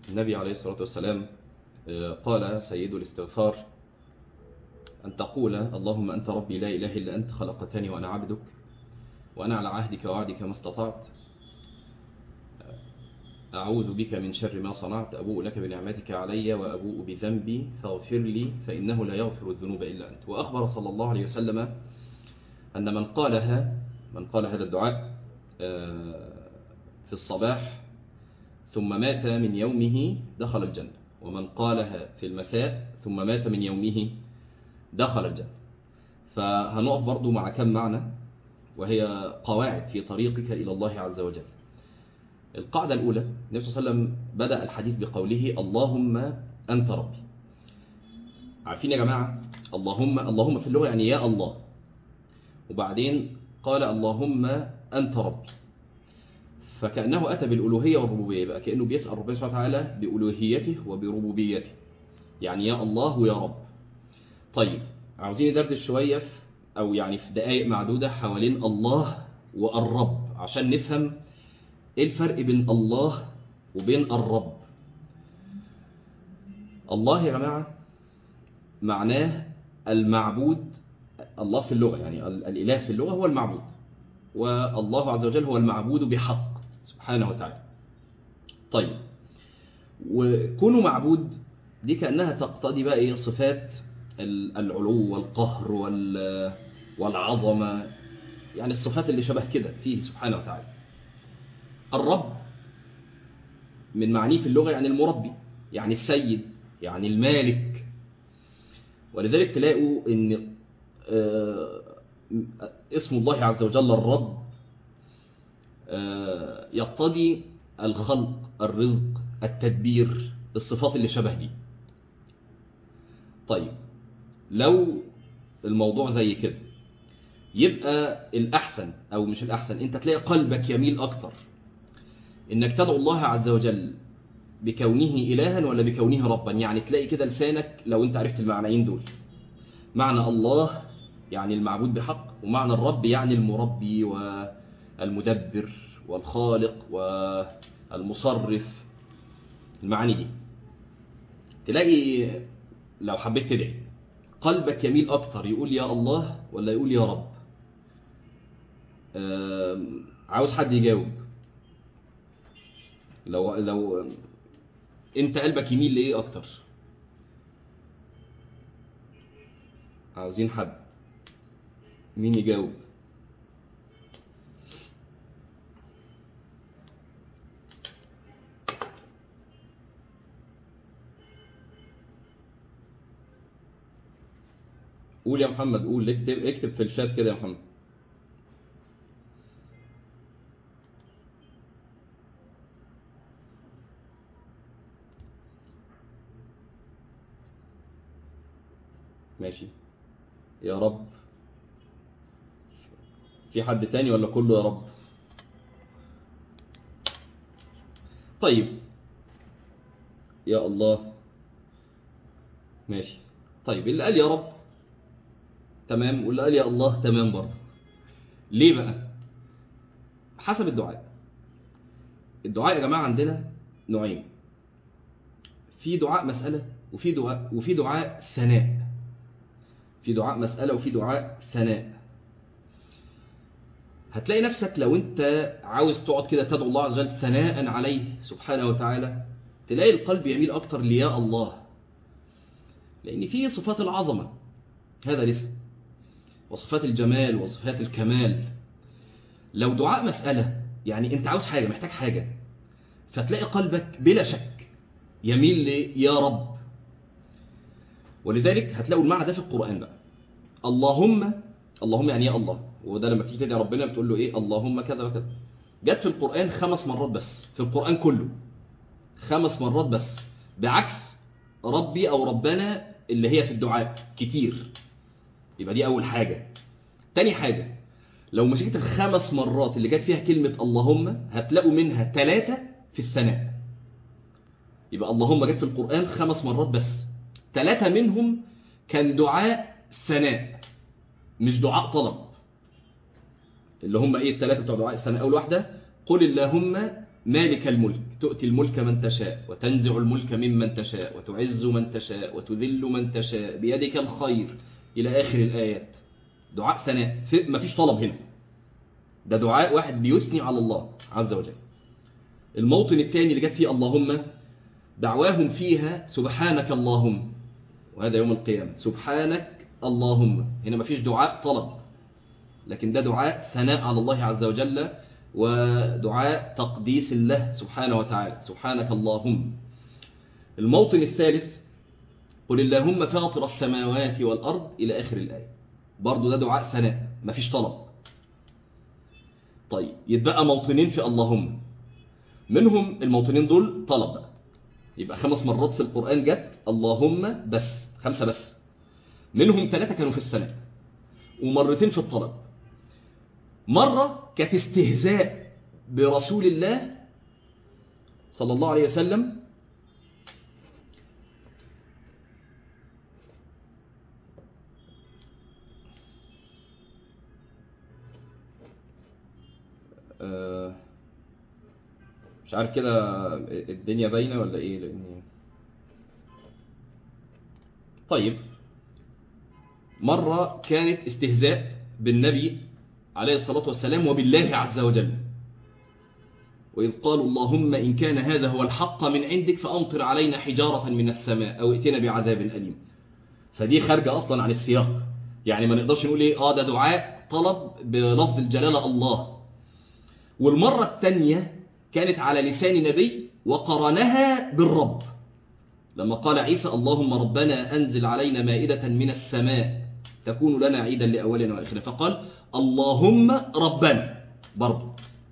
النبي عليه الصلاة والسلام قال سيد الاستغفار أن تقول اللهم أنت ربي لا إله إلا أنت خلقتني وأنا عبدك وأنا على عهدك ووعدك ما استطعت أعوذ بك من شر ما صنعت أبوء لك بنعمتك علي وأبوء بذنبي فاغفر لي فإنه لا يغفر الذنوب إلا أنت وأخبر صلى الله عليه وسلم أن من قالها من قال هذا الدعاء في الصباح ثم مات من يومه دخل الجنة ومن قالها في المساء ثم مات من يومه دخل الجنة فهنقف برضو مع كم معنى وهي قواعد في طريقك إلى الله عز وجل القاعدة الأولى النبي صلى الله عليه وسلم بدأ الحديث بقوله اللهم أنت ربي عارفين يا جماعة اللهم اللهم في اللغة يعني يا الله وبعدين قال اللهم أنت ربي فكأنه أتى بالألوهية والربوبية بقى كأنه بيسأل ربنا سبحانه وتعالى بألوهيته وبربوبيته يعني يا الله ويا رب طيب عاوزين ندردش شوية في أو يعني في دقائق معدودة حوالين الله والرب عشان نفهم إيه الفرق بين الله وبين الرب الله يا جماعة معناه المعبود الله في اللغة يعني الإله في اللغة هو المعبود والله عز وجل هو المعبود بحق سبحانه وتعالى طيب وكونه معبود دي كأنها تقتضي بقى إيه صفات العلو والقهر والعظمة يعني الصفات اللي شبه كده فيه سبحانه وتعالى الرب من معنيه في اللغة يعني المربي يعني السيد يعني المالك ولذلك تلاقوا ان اسم الله عز وجل الرب يقتضي الخلق الرزق التدبير الصفات اللي شبه دي طيب لو الموضوع زي كده يبقى الأحسن أو مش الأحسن أنت تلاقي قلبك يميل أكتر إنك تدعو الله عز وجل بكونه إلها ولا بكونه ربا يعني تلاقي كده لسانك لو أنت عرفت المعنيين دول معنى الله يعني المعبود بحق ومعنى الرب يعني المربي والمدبر والخالق والمصرف المعاني دي تلاقي لو حبيت تدعي قلبك يميل أكتر يقول يا الله ولا يقول يا رب عاوز حد يجاوب لو لو انت قلبك يميل لايه اكتر عاوزين حد مين يجاوب قول يا محمد قول اكتب اكتب في الشات كده يا محمد ماشي يا رب في حد تاني ولا كله يا رب طيب يا الله ماشي طيب اللي قال يا رب تمام واللي قال يا الله تمام برضه ليه بقى حسب الدعاء الدعاء يا جماعة عندنا نوعين في دعاء مسألة وفي دعاء وفي دعاء ثناء في دعاء مسألة وفي دعاء ثناء هتلاقي نفسك لو انت عاوز تقعد كده تدعو الله عز وجل ثناء عليه سبحانه وتعالى تلاقي القلب يميل اكتر ليا الله لان فيه صفات العظمة هذا الاسم وصفات الجمال وصفات الكمال لو دعاء مسألة يعني انت عاوز حاجة محتاج حاجة فتلاقي قلبك بلا شك يميل لي يا رب ولذلك هتلاقوا المعنى ده في القرآن بقى اللهم اللهم يعني يا الله وده لما بتيجي تدعي ربنا بتقول له ايه اللهم كذا وكذا جت في القرآن خمس مرات بس في القرآن كله خمس مرات بس بعكس ربي او ربنا اللي هي في الدعاء كتير يبقى دي اول حاجة تاني حاجة لو مسكت الخمس مرات اللي جت فيها كلمة اللهم هتلاقوا منها ثلاثة في الثناء يبقى اللهم جت في القرآن خمس مرات بس ثلاثة منهم كان دعاء ثناء مش دعاء طلب اللي هم ايه الثلاثة بتوع دعاء الثناء أول واحدة قل اللهم مالك الملك تؤتي الملك من تشاء وتنزع الملك ممن تشاء وتعز من تشاء وتذل من تشاء بيدك الخير إلى آخر الآيات دعاء ثناء ما فيش طلب هنا ده دعاء واحد بيثني على الله عز وجل الموطن الثاني اللي جت فيه اللهم دعواهم فيها سبحانك اللهم وهذا يوم القيامة سبحانك اللهم هنا ما فيش دعاء طلب لكن ده دعاء ثناء على الله عز وجل ودعاء تقديس الله سبحانه وتعالى سبحانك اللهم الموطن الثالث قل اللهم فاطر السماوات والأرض إلى آخر الآية برضو ده دعاء ثناء مفيش طلب طيب يتبقى موطنين في اللهم منهم الموطنين دول طلب بقى يبقى خمس مرات في القرآن جت اللهم بس خمسة بس منهم ثلاثة كانوا في الثناء ومرتين في الطلب مرة كانت استهزاء برسول الله صلى الله عليه وسلم آه، مش عارف كده الدنيا باينة ولا ايه لان طيب مرة كانت استهزاء بالنبي عليه الصلاة والسلام وبالله عز وجل وإذ قالوا اللهم إن كان هذا هو الحق من عندك فأمطر علينا حجارة من السماء أو ائتنا بعذاب أليم فدي خارجة أصلا عن السياق يعني ما نقدرش نقول إيه آه ده دعاء طلب بلفظ الجلالة الله والمرة الثانية كانت على لسان نبي وقرنها بالرب لما قال عيسى اللهم ربنا أنزل علينا مائدة من السماء تكون لنا عيدا لأولنا وآخرنا فقال اللهم ربنا برضه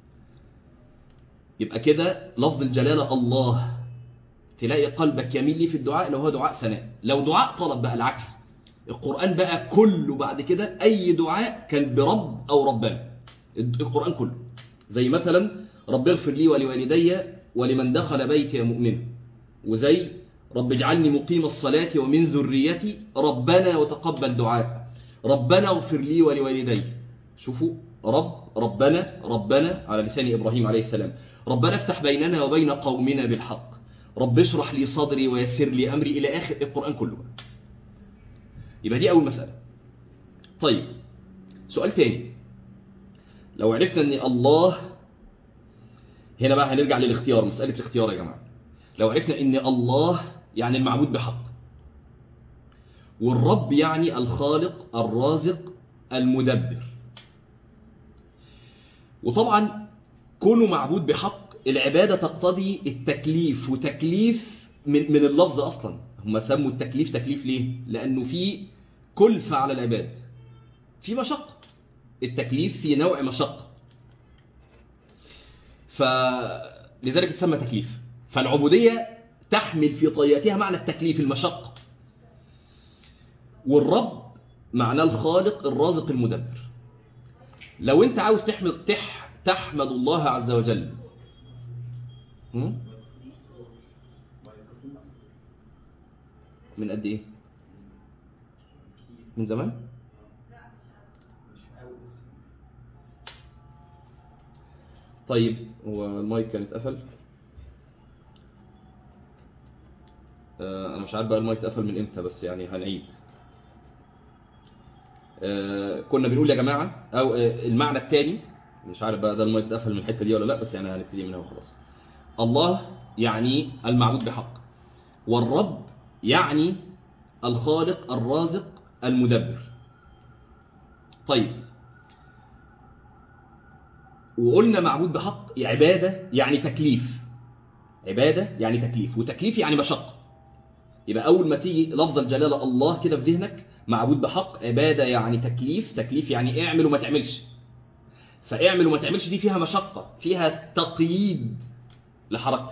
يبقى كده لفظ الجلالة الله تلاقي قلبك يميل لي في الدعاء لو هو دعاء ثناء لو دعاء طلب بقى العكس القرآن بقى كله بعد كده أي دعاء كان برب أو ربنا القرآن كله زي مثلا رب اغفر لي ولوالدي ولمن دخل بيتي مؤمنا وزي رب اجعلني مقيم الصلاة ومن ذريتي ربنا وتقبل دعاء ربنا اغفر لي ولوالدي شوفوا رب ربنا ربنا على لسان إبراهيم عليه السلام ربنا افتح بيننا وبين قومنا بالحق رب اشرح لي صدري ويسر لي أمري إلى آخر القرآن كله يبقى دي أول مسألة طيب سؤال تاني لو عرفنا أن الله هنا بقى هنرجع للاختيار مسألة الاختيار يا جماعة لو عرفنا أن الله يعني المعبود بحق والرب يعني الخالق الرازق المدبر وطبعا كونه معبود بحق العبادة تقتضي التكليف وتكليف من, من اللفظ أصلا هم سموا التكليف تكليف ليه؟ لأنه في كلفة على العباد في مشقة التكليف في نوع مشقة فلذلك تسمى تكليف فالعبودية تحمل في طياتها معنى التكليف المشقة والرب معناه الخالق الرازق المدبر لو انت عاوز تحمد تح تحمد الله عز وجل هم؟ من قد ايه من زمان طيب هو المايك كان اتقفل آه انا مش عارف بقى المايك اتقفل من امتى بس يعني هنعيد آه كنا بنقول يا جماعة او آه المعنى الثاني مش عارف بقى ده المايك اتقفل من الحتة دي ولا لا بس يعني هنبتدي منها وخلاص الله يعني المعبود بحق والرب يعني الخالق الرازق المدبر طيب وقلنا معبود بحق عبادة يعني تكليف عبادة يعني تكليف وتكليف يعني مشقة يبقى أول ما تيجي لفظ الجلالة الله كده في ذهنك معبود بحق عبادة يعني تكليف تكليف يعني اعمل وما تعملش فاعمل وما تعملش دي فيها مشقة فيها تقييد لحركتك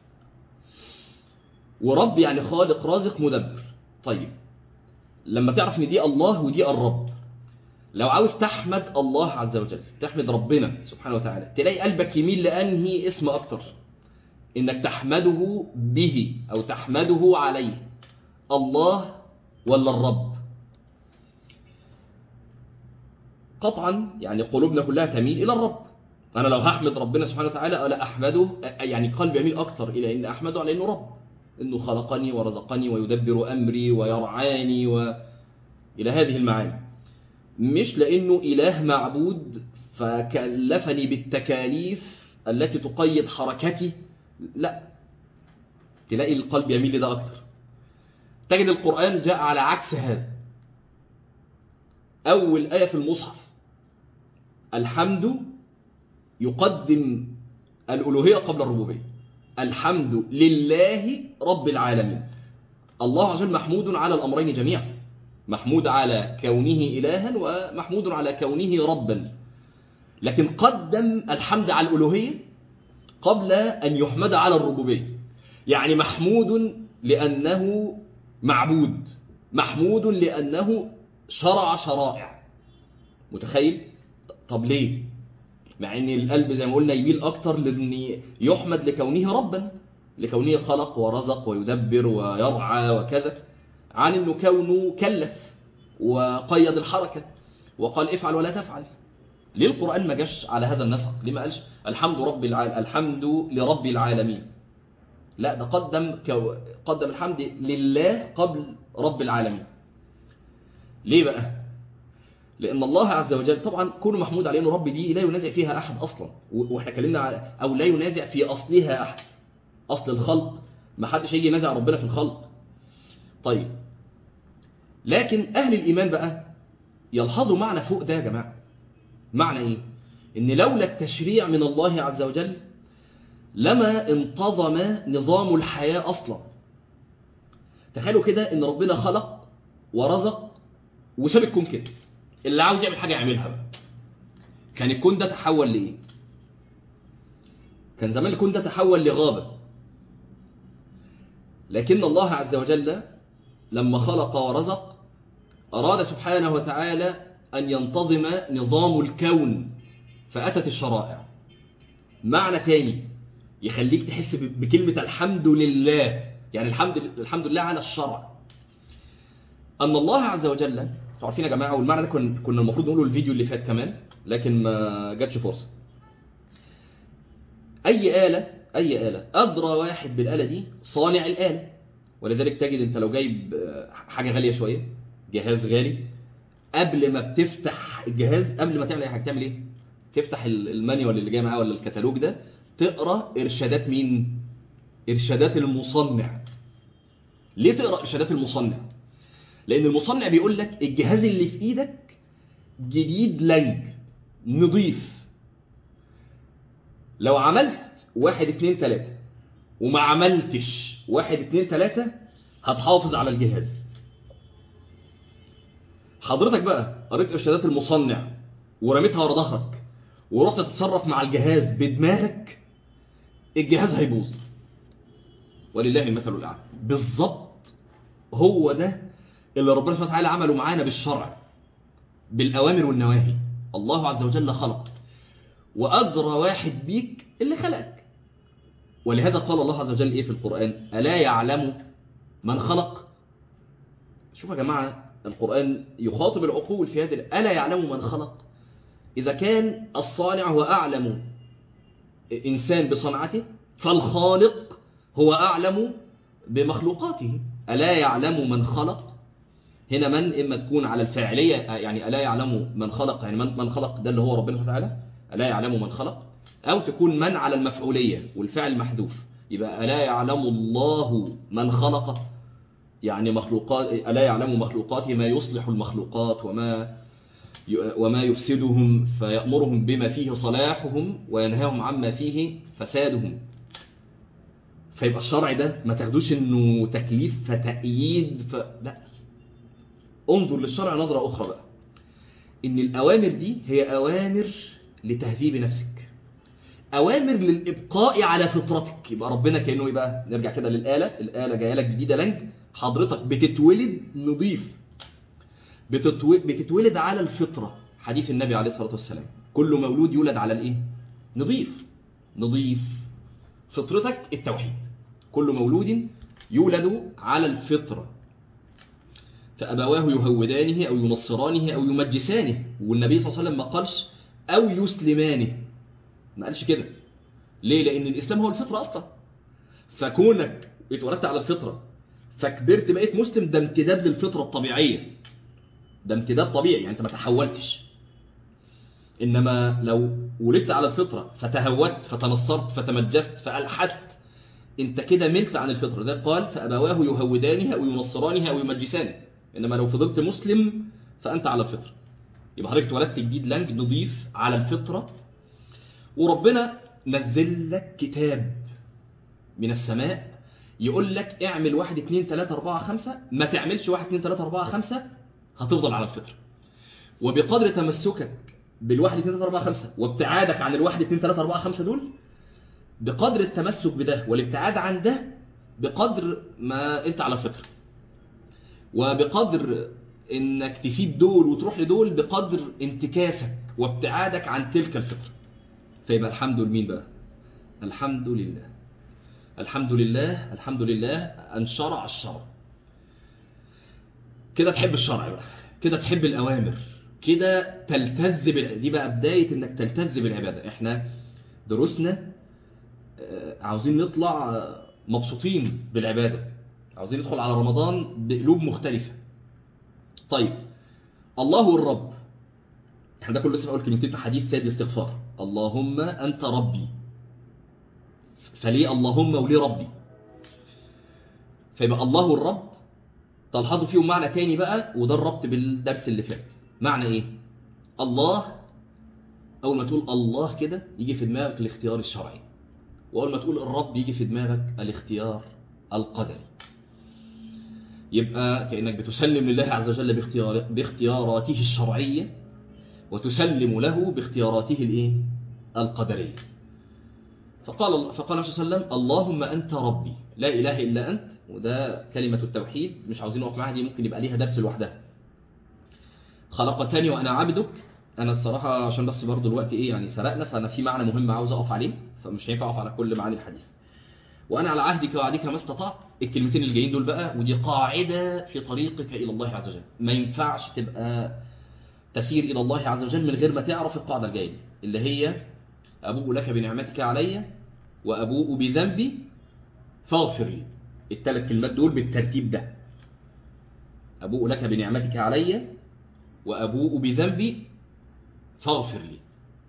ورب يعني خالق رازق مدبر طيب لما تعرف ان دي الله ودي الرب لو عاوز تحمد الله عز وجل تحمد ربنا سبحانه وتعالى تلاقي قلبك يميل لأنهي اسم أكتر إنك تحمده به أو تحمده عليه الله ولا الرب قطعا يعني قلوبنا كلها تميل إلى الرب انا لو هحمد ربنا سبحانه وتعالى لا احمده يعني قلبي يميل اكتر الى ان احمده على انه رب انه خلقني ورزقني ويدبر امري ويرعاني و الى هذه المعاني مش لانه اله معبود فكلفني بالتكاليف التي تقيد حركتي لا تلاقي القلب يميل لده اكتر تجد القران جاء على عكس هذا اول ايه في المصحف الحمد يقدم الألوهية قبل الربوبية الحمد لله رب العالمين الله عز وجل محمود على الأمرين جميعا محمود على كونه إلها ومحمود على كونه ربا لكن قدم الحمد على الألوهية قبل أن يحمد على الربوبية يعني محمود لأنه معبود محمود لأنه شرع شرائع متخيل؟ طب ليه؟ مع ان القلب زي ما قلنا يميل اكتر لان يحمد لكونه ربا لكونه خلق ورزق ويدبر ويرعى وكذا عن انه كونه كلف وقيد الحركه وقال افعل ولا تفعل ليه القران ما جاش على هذا النسق ليه ما قالش الحمد رب العال... الحمد لرب العالمين لا ده قدم كو... قدم الحمد لله قبل رب العالمين ليه بقى لأن الله عز وجل طبعا كونه محمود عليه أنه رب دي لا ينازع فيها أحد أصلا وإحنا اتكلمنا على أو لا ينازع في أصلها أحد أصل الخلق ما حدش يجي ينازع ربنا في الخلق طيب لكن أهل الإيمان بقى يلحظوا معنى فوق ده يا جماعة معنى إيه؟ إن لولا التشريع من الله عز وجل لما انتظم نظام الحياة أصلا تخيلوا كده إن ربنا خلق ورزق وساب الكون كده اللي عاوز يعمل حاجه يعملها بقى كان الكون ده تحول لايه كان زمان الكون ده تحول لغابه لكن الله عز وجل لما خلق ورزق اراد سبحانه وتعالى ان ينتظم نظام الكون فاتت الشرائع معنى تاني يخليك تحس بكلمه الحمد لله يعني الحمد الحمد لله على الشرع ان الله عز وجل انتوا عارفين يا جماعه والمعنى ده كنا كنا المفروض نقوله الفيديو اللي فات كمان لكن ما جاتش فرصه اي اله اي اله ادرى واحد بالاله دي صانع الاله ولذلك تجد انت لو جايب حاجه غاليه شويه جهاز غالي قبل ما بتفتح الجهاز قبل ما تعمل اي حاجه تعمل ايه تفتح المانيوال اللي جاي معاه ولا الكتالوج ده تقرا ارشادات مين ارشادات المصنع ليه تقرا ارشادات المصنع لان المصنع بيقول لك الجهاز اللي في ايدك جديد لنج نظيف لو عملت واحد اتنين تلاتة وما عملتش واحد اتنين تلاتة هتحافظ على الجهاز حضرتك بقى قريت ارشادات المصنع ورميتها ورا ظهرك ورحت تتصرف مع الجهاز بدماغك الجهاز هيبوظ ولله المثل الاعلى بالظبط هو ده اللي ربنا سبحانه وتعالى عمله معانا بالشرع بالأوامر والنواهي الله عز وجل خلق وأدرى واحد بيك اللي خلقك ولهذا قال الله عز وجل إيه في القرآن ألا يعلم من خلق شوف يا جماعة القرآن يخاطب العقول في هذه ألا يعلم من خلق إذا كان الصانع هو أعلم إنسان بصنعته فالخالق هو أعلم بمخلوقاته ألا يعلم من خلق هنا من إما تكون على الفاعلية يعني ألا يعلم من خلق يعني من, من خلق ده اللي هو ربنا سبحانه وتعالى ألا يعلم من خلق أو تكون من على المفعولية والفعل محذوف يبقى ألا يعلم الله من خلق يعني مخلوقات ألا يعلم مخلوقاته ما يصلح المخلوقات وما وما يفسدهم فيأمرهم بما فيه صلاحهم وينهاهم عما فيه فسادهم فيبقى الشرع ده ما تاخدوش انه تكليف فتأييد ف... لا انظر للشرع نظرة أخرى بقى إن الأوامر دي هي أوامر لتهذيب نفسك أوامر للإبقاء على فطرتك يبقى ربنا كأنه يبقى نرجع كده للآلة الآلة جاية لك جديدة لنج حضرتك بتتولد نظيف بتتولد على الفطرة حديث النبي عليه الصلاة والسلام كل مولود يولد على الإيه؟ نظيف نظيف فطرتك التوحيد كل مولود يولد على الفطرة فأبواه يهودانه أو ينصرانه أو يمجسانه والنبي صلى الله عليه وسلم ما قالش أو يسلمانه ما قالش كده ليه لان الاسلام هو الفطره اصلا فكونك اتولدت على الفطره فكبرت بقيت مسلم ده امتداد للفطره الطبيعيه ده امتداد طبيعي يعني انت ما تحولتش انما لو ولدت على الفطره فتهودت فتنصرت فتمجست فالحدت انت كده ملت عن الفطره ده قال فابواه يهودانها او ينصرانها او يمجسانها انما لو فضلت مسلم فانت على الفطره يبقى حضرتك اتولدت جديد لانج نضيف على الفطره وربنا نزل لك كتاب من السماء يقول لك اعمل واحد اتنين تلاتة اربعة خمسة ما تعملش واحد اتنين تلاتة اربعة خمسة هتفضل على الفطرة وبقدر تمسكك بالواحد اتنين تلاتة اربعة خمسة وابتعادك عن الواحد اتنين تلاتة اربعة خمسة دول بقدر التمسك بده والابتعاد عن ده بقدر ما انت على الفطرة وبقدر انك تسيب دول وتروح لدول بقدر انتكاسك وابتعادك عن تلك الفطرة فيبقى الحمد لمين بقى الحمد لله الحمد لله الحمد لله أن شرع الشرع كده تحب الشرع بقى كده تحب الأوامر كده تلتز بال... دي بقى بداية إنك تلتز بالعبادة إحنا دروسنا عاوزين نطلع مبسوطين بالعبادة عاوزين ندخل على رمضان بقلوب مختلفة طيب الله الرب احنا ده كله لسه بقول كلمتين في حديث سيد الاستغفار اللهم أنت ربي فليه اللهم وليه ربي فيبقى الله الرب تلحظوا فيهم معنى تاني بقى وده الربط بالدرس اللي فات معنى ايه الله اول ما تقول الله كده يجي في دماغك الاختيار الشرعي واول ما تقول الرب يجي في دماغك الاختيار القدري يبقى كانك بتسلم لله عز وجل باختيار باختياراته الشرعيه وتسلم له باختياراته الايه القدريه فقال فقال النبي صلى الله عليه وسلم اللهم انت ربي لا اله الا انت وده كلمه التوحيد مش عاوزين نقف معاها دي ممكن يبقى ليها درس لوحدها خلقتني وانا عبدك انا الصراحه عشان بس برضو الوقت ايه يعني سرقنا فانا في معنى مهم عاوز اقف عليه فمش هينفع اقف على كل معاني الحديث وانا على عهدك ووعدك ما استطعت الكلمتين اللي جايين دول بقى ودي قاعده في طريقك الى الله عز وجل ما ينفعش تبقى تسير الى الله عز وجل من غير ما تعرف القاعده الجايه دي اللي هي ابوء لك بنعمتك علي وابوء بذنبي فاغفر لي الثلاث كلمات دول بالترتيب ده ابوء لك بنعمتك علي وابوء بذنبي فاغفر لي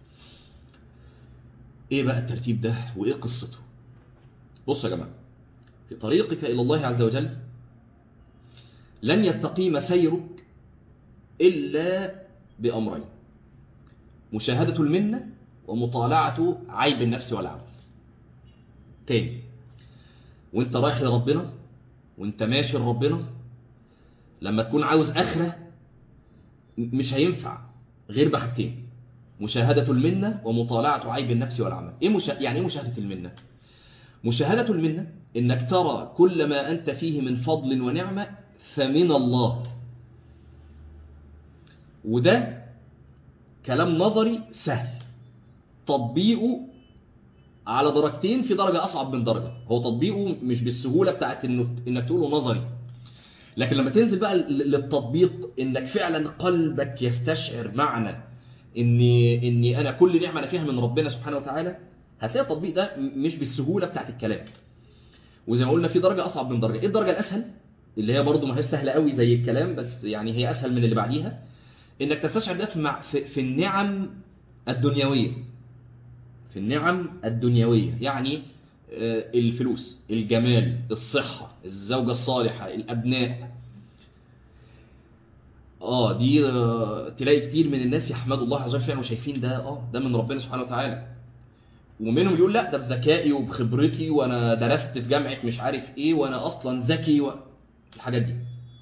ايه بقى الترتيب ده وايه قصته بصوا يا جماعه في طريقك الى الله عز وجل لن يستقيم سيرك الا بامرين مشاهده المنه ومطالعه عيب النفس والعمل تاني وانت رايح لربنا وانت ماشي لربنا لما تكون عاوز اخره مش هينفع غير بحاجتين مشاهدة المنة ومطالعة عيب النفس والعمل إيه مشا... يعني إيه مشاهدة المنة؟ مشاهدة المنة إنك ترى كل ما أنت فيه من فضل ونعمة فمن الله وده كلام نظري سهل تطبيقه على درجتين في درجة أصعب من درجة هو تطبيقه مش بالسهولة بتاعت إنه إنك تقوله نظري لكن لما تنزل بقى للتطبيق إنك فعلا قلبك يستشعر معنى إني إني أنا كل نعمة أنا فيها من ربنا سبحانه وتعالى هتلاقي التطبيق ده مش بالسهولة بتاعت الكلام وزي ما قلنا في درجة أصعب من درجة إيه الدرجة الأسهل اللي هي برضه ما هي سهلة قوي زي الكلام بس يعني هي أسهل من اللي بعديها إنك تستشعر ده في, مع في, في النعم الدنيوية في النعم الدنيوية يعني الفلوس الجمال الصحة الزوجة الصالحة الأبناء اه دي تلاقي كتير من الناس يحمدوا الله عز وجل فعلا وشايفين ده اه ده من ربنا سبحانه وتعالى ومنهم يقول لا ده بذكائي وبخبرتي وانا درست في جامعة مش عارف ايه وانا اصلا ذكي و... الحاجات دي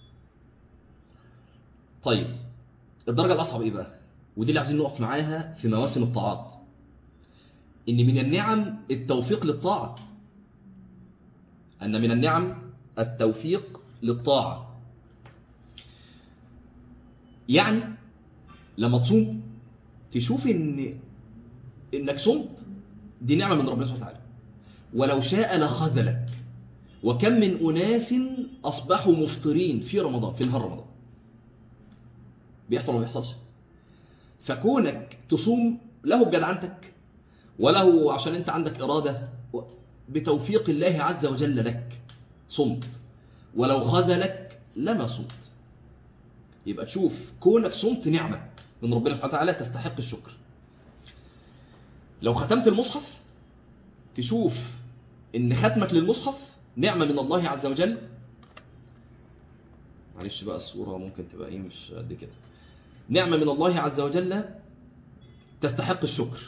طيب الدرجة الأصعب ايه بقى ودي اللي عايزين نقف معاها في مواسم الطاعات ان من النعم التوفيق للطاعة ان من النعم التوفيق للطاعة يعني لما تصوم تشوف ان انك صمت دي نعمة من ربنا سبحانه وتعالى ولو شاء لخذلك وكم من أناس أصبحوا مفطرين في رمضان في نهار رمضان بيحصل ولا ما بيحصلش فكونك تصوم له بجدعنتك وله عشان انت عندك إرادة بتوفيق الله عز وجل لك صمت ولو خذلك لما صمت يبقى تشوف كونك صمت نعمة من ربنا سبحانه وتعالى تستحق الشكر لو ختمت المصحف تشوف ان ختمك للمصحف نعمة من الله عز وجل معلش بقى الصورة ممكن تبقى ايه مش قد كده نعمة من الله عز وجل تستحق الشكر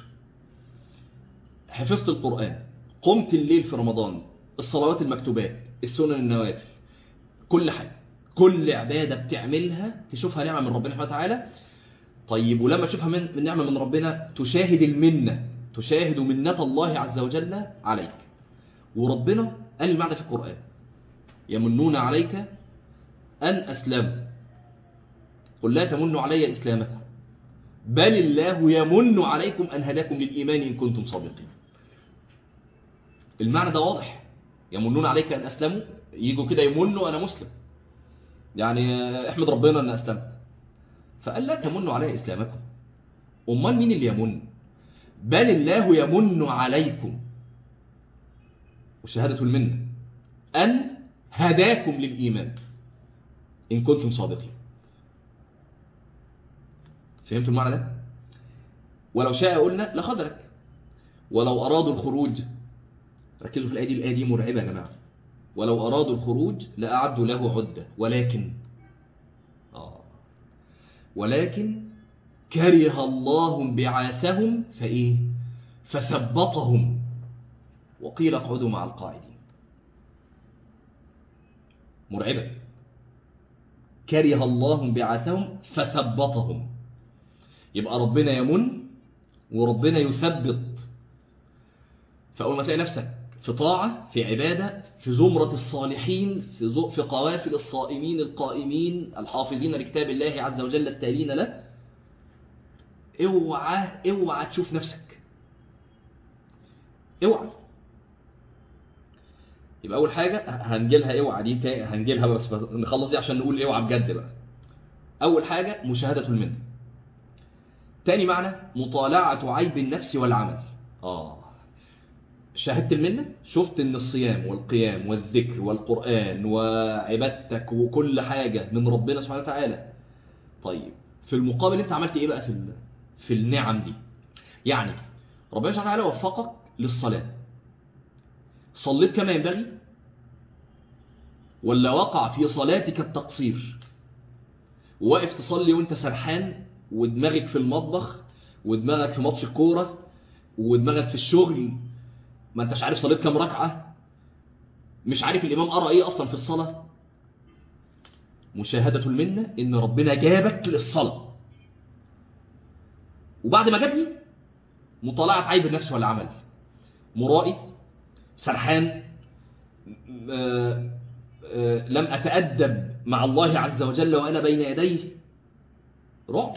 حفظت القرآن قمت الليل في رمضان الصلوات المكتوبات السنن النوافل كل حاجة كل عبادة بتعملها تشوفها نعمة من ربنا سبحانه وتعالى طيب ولما تشوفها من من نعمة من ربنا تشاهد المنة تشاهد منة الله عز وجل عليك وربنا قال المعنى في القرآن يمنون عليك أن أسلموا قل لا تمنوا علي إسلامكم بل الله يمن عليكم أن هداكم للإيمان إن كنتم صادقين المعنى ده واضح يمنون عليك أن أسلموا يجوا كده يمنوا أنا مسلم يعني احمد ربنا أن أسلمت فقال لا تمنوا علي إسلامكم أمال مين اللي يمن بل الله يمن عليكم وشهادة المنة أن هداكم للإيمان إن كنتم صادقين فهمتوا المعنى ده ولو شاء قلنا لخذلك ولو أرادوا الخروج ركزوا في الآية دي الآية دي مرعبة يا جماعة ولو أرادوا الخروج لأعدوا له عدة ولكن آه ولكن كره الله بعاثهم فإيه فثبطهم وقيل اقعدوا مع القاعدين مرعبة كره الله بعاثهم فثبطهم يبقى ربنا يمن وربنا يثبط فأول ما تلاقي نفسك في طاعة في عبادة في زمرة الصالحين في, زو في قوافل الصائمين القائمين الحافظين لكتاب الله عز وجل التالين له اوعى اوعى تشوف نفسك اوعى يبقى اول حاجه هنجيلها اوعى دي هنجيلها بس نخلص دي عشان نقول اوعى بجد بقى اول حاجه مشاهده المنه تاني معنى مطالعه عيب النفس والعمل اه شاهدت المنه شفت ان الصيام والقيام والذكر والقران وعبادتك وكل حاجه من ربنا سبحانه وتعالى طيب في المقابل انت عملت ايه بقى في في النعم دي يعني ربنا سبحانه وتعالى وفقك للصلاه صليت كما ينبغي ولا وقع في صلاتك التقصير واقف تصلي وانت سرحان ودماغك في المطبخ ودماغك في ماتش الكوره ودماغك في الشغل ما انتش عارف صليت كام ركعه مش عارف الامام قرا ايه اصلا في الصلاه مشاهده المنه ان ربنا جابك للصلاه وبعد ما جابني مطالعه عيب النفس والعمل مرائي سرحان آآ آآ لم أتأدب مع الله عز وجل وأنا بين يديه رعب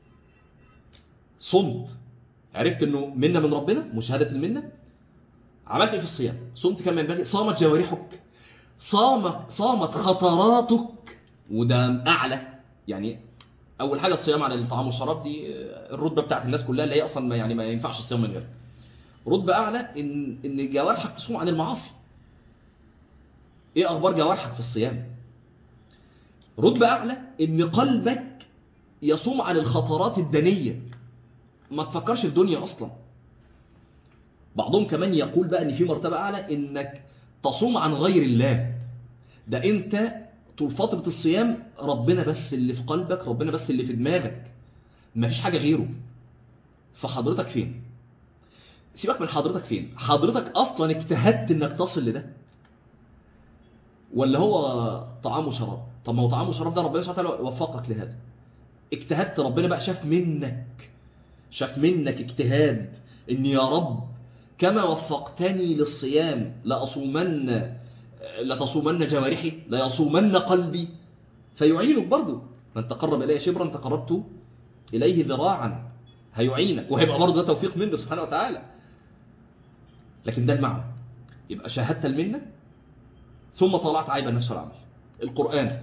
صمت عرفت أنه منة من ربنا مشاهدة المنة عملت إيه في الصيام صمت كما ينبغي صامت جوارحك صامت, صامت خطراتك وده أعلى يعني أول حاجة الصيام على الطعام والشراب دي الرتبة بتاعت الناس كلها اللي هي أصلا ما يعني ما ينفعش الصيام من غيرها رتبة أعلى إن إن جوارحك تصوم عن المعاصي. إيه أخبار جوارحك في الصيام؟ رتبة أعلى إن قلبك يصوم عن الخطرات الدنية. ما تفكرش في دنيا أصلا. بعضهم كمان يقول بقى إن في مرتبة أعلى إنك تصوم عن غير الله. ده أنت طول فترة الصيام ربنا بس اللي في قلبك، ربنا بس اللي في دماغك. مفيش حاجة غيره. فحضرتك فين؟ سيبك من حضرتك فين حضرتك اصلا اجتهدت انك تصل لده ولا هو طعام وشراب طب ما هو طعام وشراب ده ربنا سبحانه وتعالى وفقك لهذا اجتهدت ربنا بقى شاف منك شاف منك اجتهاد ان يا رب كما وفقتني للصيام لأصومن لتصومن جوارحي ليصومن قلبي فيعينك برضه من تقرب إليه شبرا تقربت إليه ذراعا هيعينك وهيبقى برضه ده توفيق منه سبحانه وتعالى لكن ده المعنى يبقى شاهدت المنة ثم طلعت عيب النفس والعمل القرآن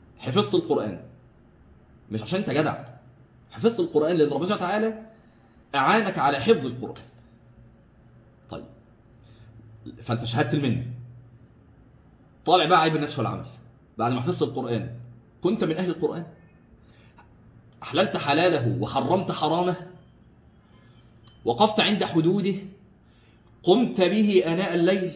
حفظت القرآن مش عشان انت جدع حفظت القرآن لأن ربنا سبحانه وتعالى أعانك على حفظ القرآن طيب فأنت شهادة المنة طالع بقى عيب النفس والعمل بعد ما حفظت القرآن كنت من أهل القرآن أحللت حلاله وحرمت حرامه وقفت عند حدوده قمت به أناء الليل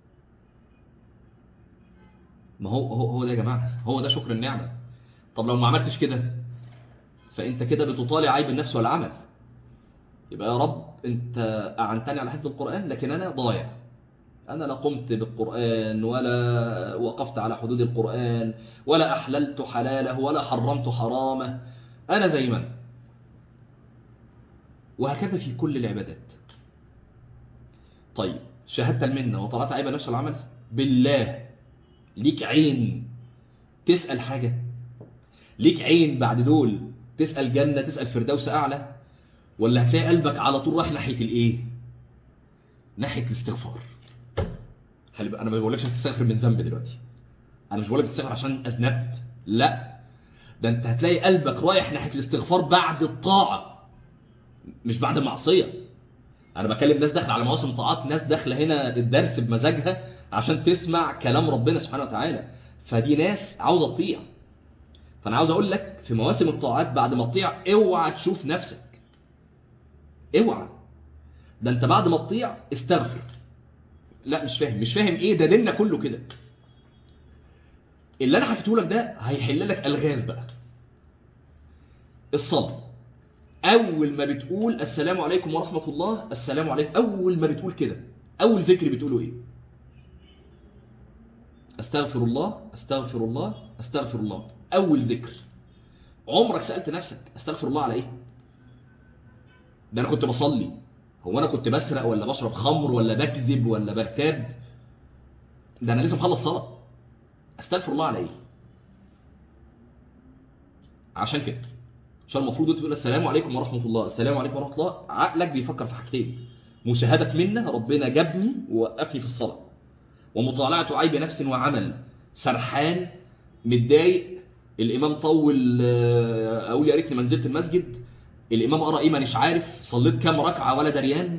ما هو هو هو ده يا جماعة هو ده شكر النعمة طب لو ما عملتش كده فأنت كده بتطالع عيب النفس والعمل يبقى يا رب أنت أعنتني على حفظ القرآن لكن أنا ضايع أنا لا قمت بالقرآن ولا وقفت على حدود القرآن ولا أحللت حلاله ولا حرمت حرامه أنا زي ما أنا وهكذا في كل العبادات طيب شهدت المنة وطلعت عيب نفس العمل بالله ليك عين تسأل حاجة ليك عين بعد دول تسأل جنة تسأل فردوس أعلى ولا هتلاقي قلبك على طول رايح ناحية الإيه ناحية الاستغفار خلي بقى أنا ما بقولكش تستغفر من ذنب دلوقتي أنا مش بقولك تستغفر عشان أذنبت لا ده أنت هتلاقي قلبك رايح ناحية الاستغفار بعد الطاعة مش بعد المعصية أنا بكلم ناس داخلة على مواسم طاعات ناس داخلة هنا الدرس بمزاجها عشان تسمع كلام ربنا سبحانه وتعالى فدي ناس عاوزة تطيع فأنا عاوز أقول لك في مواسم الطاعات بعد ما تطيع اوعى تشوف نفسك اوعى ده أنت بعد ما تطيع استغفر لا مش فاهم مش فاهم ايه ده ديننا كله كده اللي انا حكيته لك ده هيحل لك الغاز بقى الصلاه اول ما بتقول السلام عليكم ورحمه الله السلام عليكم اول ما بتقول كده اول ذكر بتقوله ايه استغفر الله استغفر الله استغفر الله اول ذكر عمرك سالت نفسك استغفر الله على ايه ده انا كنت بصلي هو انا كنت بسرق ولا بشرب خمر ولا بكذب ولا بغتاب ده انا لسه مخلص صلاه استغفر الله على ايه عشان كده عشان المفروض انت تقول السلام عليكم ورحمه الله السلام عليكم ورحمه الله عقلك بيفكر في حاجتين مشاهده منا ربنا جابني ووقفني في الصلاه ومطالعه عيب نفس وعمل سرحان متضايق الامام طول اقول يا ريتني ما نزلت المسجد الامام قرا ايه مانيش عارف صليت كام ركعه ولا دريان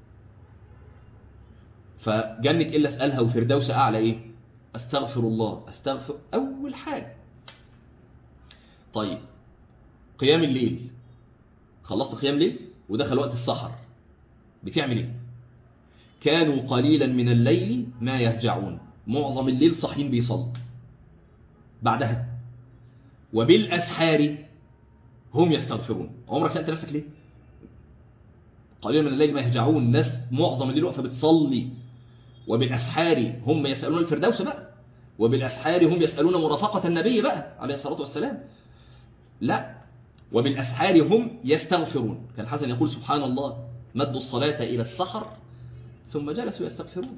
فجنة الا اسالها وفردوس اعلى ايه استغفر الله استغفر اول حاجه طيب قيام الليل خلصت قيام ليل ودخل وقت السحر بتعمل ايه كانوا قليلا من الليل ما يهجعون معظم الليل صاحيين بيصلوا بعدها وبالاسحار هم يستغفرون عمرك سألت نفسك ليه قليلا من الليل ما يهجعون ناس معظم الليل واقفه بتصلي وبالأسحار هم يسألون الفردوس بقى وبالأسحار هم يسألون مرافقة النبي بقى عليه الصلاة والسلام لا وبالأسحار هم يستغفرون كان حسن يقول سبحان الله مدوا الصلاة إلى السحر ثم جلسوا يستغفرون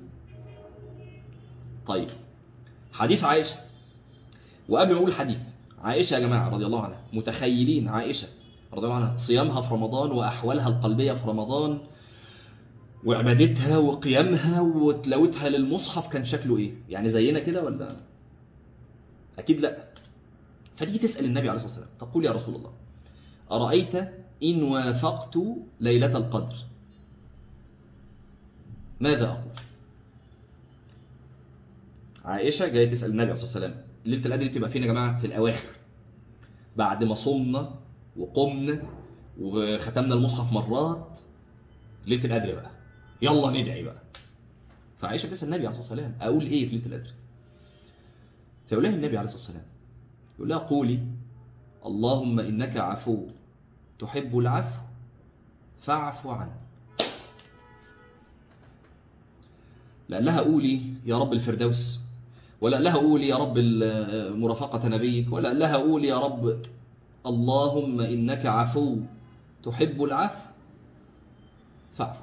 طيب حديث عائشة وقبل ما أقول حديث عائشة يا جماعة رضي الله عنها متخيلين عائشة رضي الله عنها صيامها في رمضان وأحوالها القلبية في رمضان وعبادتها وقيامها وتلاوتها للمصحف كان شكله ايه يعني زينا كده ولا اكيد لا فتيجي تسال النبي عليه الصلاه والسلام تقول يا رسول الله ارايت ان وافقت ليله القدر ماذا اقول عائشه جايه تسال النبي عليه الصلاه والسلام ليله القدر دي تبقى فين يا جماعه في الاواخر بعد ما صمنا وقمنا وختمنا المصحف مرات ليله القدر بقى يلا ندعي بقى فعائشه تسال النبي عليه الصلاه والسلام اقول ايه في ليله القدر فيقول لها النبي عليه الصلاه والسلام يقول لها قولي اللهم انك عفو تحب العفو فاعف عني لا لها قولي يا رب الفردوس ولا لها قولي يا رب مرافقة نبيك ولا لها قولي يا رب اللهم إنك عفو تحب العفو فاعف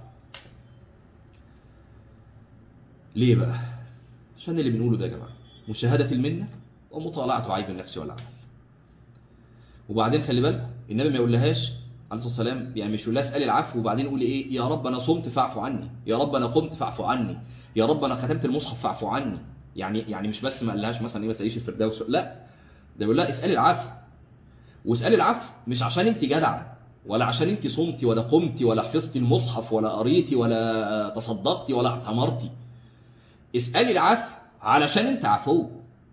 ليه بقى عشان اللي بنقوله ده يا جماعة مشاهدة المنة ومطالعة عيب النفس والعمل وبعدين خلي بالك النبي ما يقولهاش عليه الصلاة والسلام يعني مش يقول لها اسألي العفو وبعدين يقول ايه يا رب انا صمت فاعفو عني يا رب انا قمت فاعفو عني يا رب انا ختمت المصحف فاعفو عني يعني يعني مش بس ما قالهاش مثلا ايه ما تساليش الفردوس لا ده بيقول لها اسالي العفو واسالي العفو مش عشان انت جدعه ولا عشان انت صمتي ولا قمتي ولا حفظتي المصحف ولا قريتي ولا تصدقتي ولا اعتمرتي اسألي العفو علشان انت عفو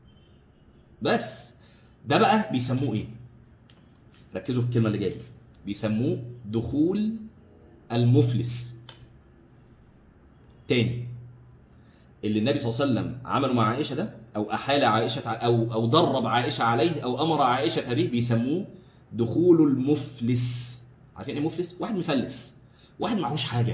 بس ده بقى بيسموه ايه ركزوا في الكلمة اللي جاية بيسموه دخول المفلس تاني اللي النبي صلى الله عليه وسلم عمله مع عائشة ده أو أحال عائشة أو أو درب عائشة عليه أو أمر عائشة به بيسموه دخول المفلس عارفين ايه مفلس؟ واحد مفلس واحد معهوش حاجة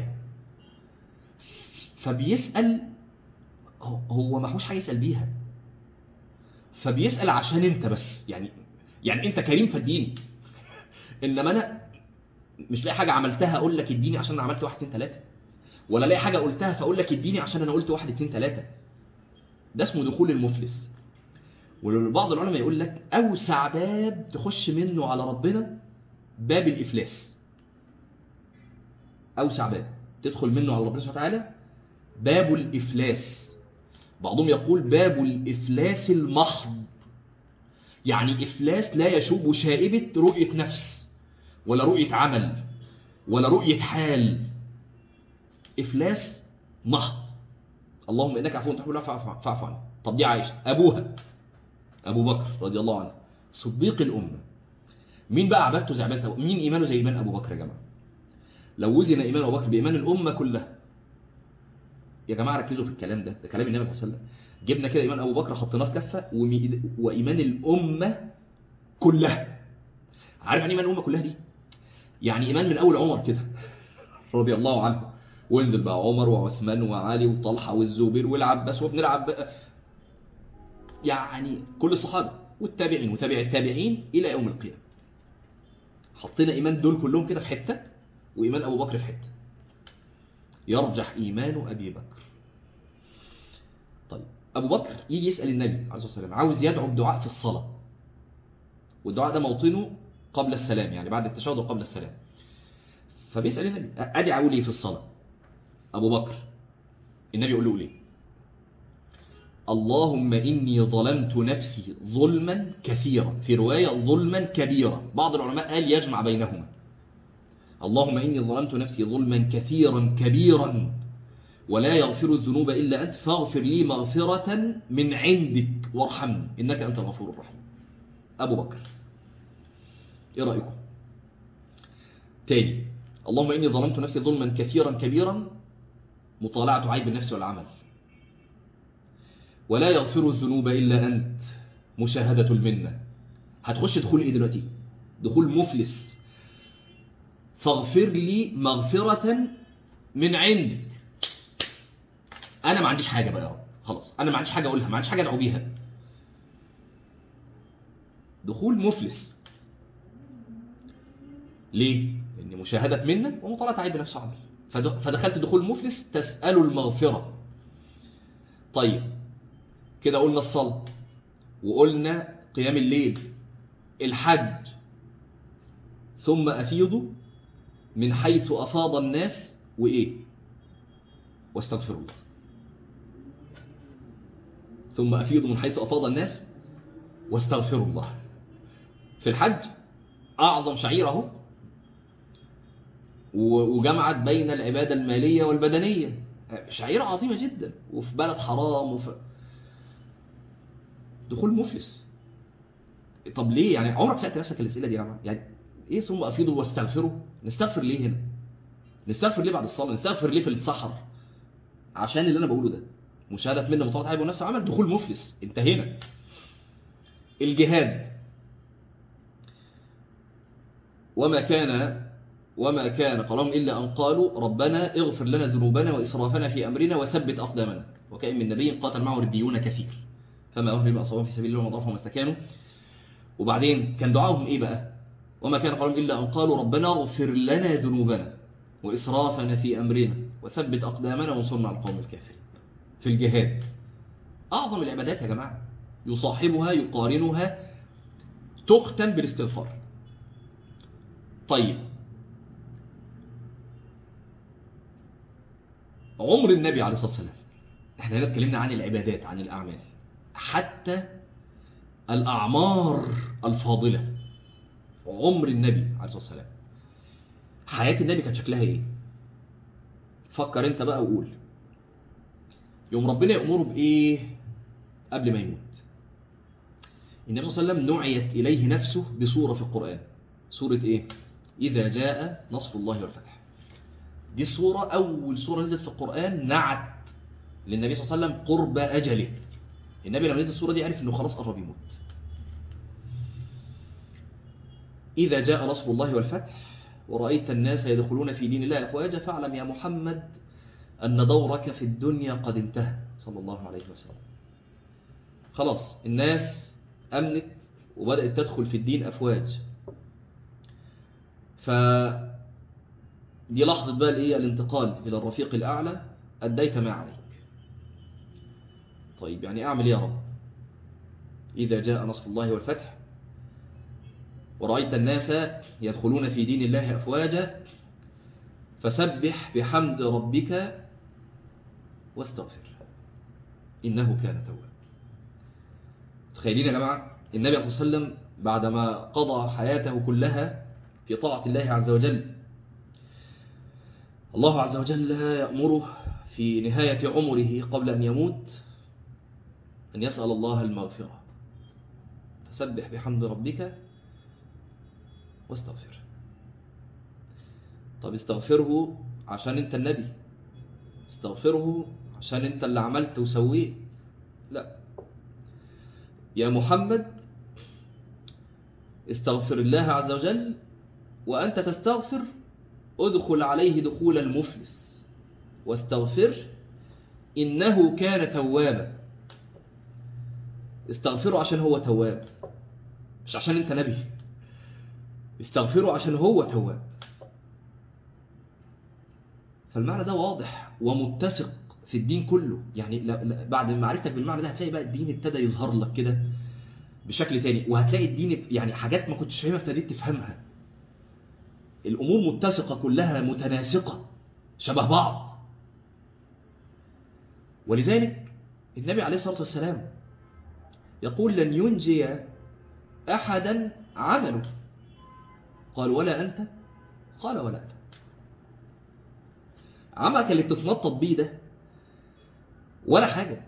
فبيسأل هو معهوش حاجة يسأل بيها فبيسأل عشان انت بس يعني يعني انت كريم فاديني انما انا مش لاقي حاجة عملتها اقول لك اديني عشان انا عملت واحد اتنين تلاتة ولا لاقي حاجة قلتها فاقول لك اديني عشان انا قلت واحد اتنين تلاتة ده اسمه دخول المفلس وبعض العلماء يقول لك اوسع باب تخش منه على ربنا باب الافلاس اوسع باب تدخل منه على ربنا سبحانه وتعالى باب الافلاس بعضهم يقول باب الافلاس المحض يعني افلاس لا يشوب شائبه رؤيه نفس ولا رؤيه عمل ولا رؤيه حال افلاس محض اللهم انك عفو تحب العفو فاعف عنه طب دي عائشه ابوها ابو بكر رضي الله عنه صديق الامه مين بقى عبادته زي عبادته مين ايمانه زي ايمان ابو بكر يا جماعه لو وزن ايمان ابو بكر بايمان الامه كلها يا جماعه ركزوا في الكلام ده ده كلام النبي صلى الله عليه وسلم جبنا كده ايمان ابو بكر حطيناه في كفه وايمان الامه كلها عارف يعني ايمان الامه كلها دي يعني ايمان من اول عمر كده رضي الله عنه وانزل بقى عمر وعثمان وعلي وطلحه والزبير والعباس وابن العباس يعني كل الصحابه والتابعين وتابع التابعين الى يوم القيامه حطينا ايمان دول كلهم كده في حته وايمان ابو بكر في حته يرجح ايمان ابي بكر طيب ابو بكر يجي يسال النبي عليه الصلاه والسلام عاوز يدعو بدعاء في الصلاه والدعاء ده موطنه قبل السلام يعني بعد التشهد وقبل السلام فبيسال النبي ادعو لي في الصلاه ابو بكر النبي يقول له ليه اللهم إني ظلمت نفسي ظلما كثيرا في رواية ظلما كبيرا بعض العلماء قال يجمع بينهما اللهم إني ظلمت نفسي ظلما كثيرا كبيرا ولا يغفر الذنوب إلا أنت فاغفر لي مغفرة من عندك وارحمني إنك أنت الغفور الرحيم أبو بكر إيه رأيكم تاني اللهم إني ظلمت نفسي ظلما كثيرا كبيرا مطالعة عيب النفس والعمل ولا يغفر الذنوب إلا أنت مشاهدة المنة هتخش دخول إيه دلوقتي دخول مفلس فاغفر لي مغفرة من عندك أنا ما عنديش حاجة بقى يا رب خلاص أنا ما عنديش حاجة أقولها ما عنديش حاجة أدعو بيها دخول مفلس ليه؟ لأن مشاهدة منة ومطالعة عيب نفسه عمل فدخلت دخول مفلس تسأل المغفرة طيب كده قلنا الصلاة وقلنا قيام الليل الحج ثم أفيضوا من حيث أفاض الناس وإيه واستغفروا الله ثم أفيضوا من حيث أفاض الناس واستغفروا الله في الحج أعظم شعيره وجمعت بين العبادة المالية والبدنية شعيرة عظيمة جدا وفي بلد حرام وفي دخول مفلس طب ليه يعني عمرك سألت نفسك الأسئلة دي يا جماعه يعني ايه ثم افيضوا واستغفروا نستغفر ليه هنا نستغفر ليه بعد الصلاه نستغفر ليه في السحر عشان اللي انا بقوله ده مشاهده منا مطالعه عيب ونفس عمل دخول مفلس انتهينا الجهاد وما كان وما كان قالهم إلا أن قالوا ربنا اغفر لنا ذنوبنا وإسرافنا في أمرنا وثبت أقدامنا وكأن من نبي قاتل معه ربيون كثير فما أهل بأصابهم في سبيل الله وما ضعفهم واستكانوا وبعدين كان دعاهم إيه بقى وما كان قولهم إلا أن قالوا ربنا اغفر لنا ذنوبنا وإسرافنا في أمرنا وثبت أقدامنا وانصرنا على القوم الكافرين في الجهاد أعظم العبادات يا جماعة يصاحبها يقارنها تختم بالاستغفار طيب عمر النبي عليه الصلاة والسلام احنا هنا اتكلمنا عن العبادات عن الأعمال حتى الأعمار الفاضلة عمر النبي عليه الصلاة والسلام حياة النبي كان شكلها ايه فكر انت بقى وقول يوم ربنا يأمره بإيه قبل ما يموت النبي صلى الله عليه وسلم نعيت إليه نفسه بصورة في القرآن سورة إيه إذا جاء نصر الله والفتح دي الصورة أول صورة نزلت في القرآن نعت للنبي صلى الله عليه وسلم قرب أجله النبي لما نزل الصورة دي عرف أنه خلاص قرب يموت إذا جاء نصر الله والفتح ورأيت الناس يدخلون في دين الله أفواجا فاعلم يا محمد أن دورك في الدنيا قد انتهى صلى الله عليه وسلم خلاص الناس أمنت وبدأت تدخل في الدين أفواج ف دي لحظة بقى الإيه الانتقال إلى الرفيق الأعلى أديت ما عليك طيب يعني أعمل إيه يا رب إذا جاء نصر الله والفتح ورأيت الناس يدخلون في دين الله أفواجا فسبح بحمد ربك واستغفر إنه كان توابا تخيلين يا جماعة النبي صلى الله عليه وسلم بعدما قضى حياته كلها في طاعة الله عز وجل الله عز وجل يأمره في نهاية عمره قبل أن يموت أن يسأل الله المغفرة فسبح بحمد ربك واستغفر طب استغفره عشان انت النبي استغفره عشان انت اللي عملت وسويت لا يا محمد استغفر الله عز وجل وأنت تستغفر ادخل عليه دخول المفلس واستغفر إنه كان توابا استغفره عشان هو تواب مش عشان انت نبي استغفره عشان هو تواب فالمعنى ده واضح ومتسق في الدين كله يعني لا لا بعد معرفتك بالمعنى ده هتلاقي بقى الدين ابتدى يظهر لك كده بشكل تاني وهتلاقي الدين يعني حاجات ما كنتش فاهمها ابتديت تفهمها الأمور متسقة كلها متناسقة شبه بعض ولذلك النبي عليه الصلاة والسلام يقول لن ينجي أحدا عمله قال ولا أنت قال ولا أنا عملك اللي بتتنطط بيه ده ولا حاجة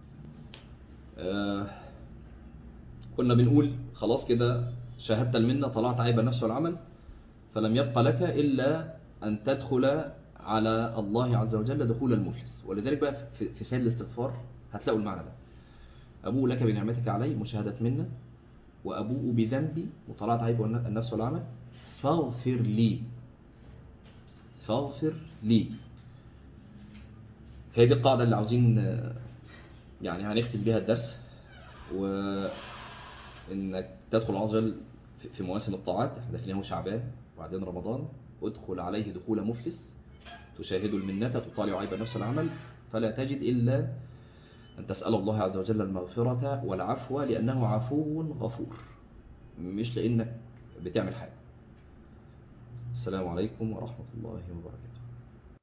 آه كنا بنقول خلاص كده شاهدت المنة طلعت عيب النفس والعمل فلم يبقى لك إلا أن تدخل على الله عز وجل دخول المفلس ولذلك بقى في سيد الاستغفار هتلاقوا المعنى ده أبوء لك بنعمتك علي مشاهدة منا وأبوء بذنبي وطلعت عيب النفس والعمل فاغفر لي فاغفر لي هي دي القاعدة اللي عاوزين يعني هنختم بيها الدرس وإنك تدخل عز وجل في مواسم الطاعات احنا داخلين هو شعبان وبعدين رمضان ادخل عليه دخول مفلس تشاهد المنة تطالع عيب نفس العمل فلا تجد إلا أن تسأل الله عز وجل المغفرة والعفو لأنه عفو غفور مش لأنك بتعمل حاجة السلام عليكم ورحمة الله وبركاته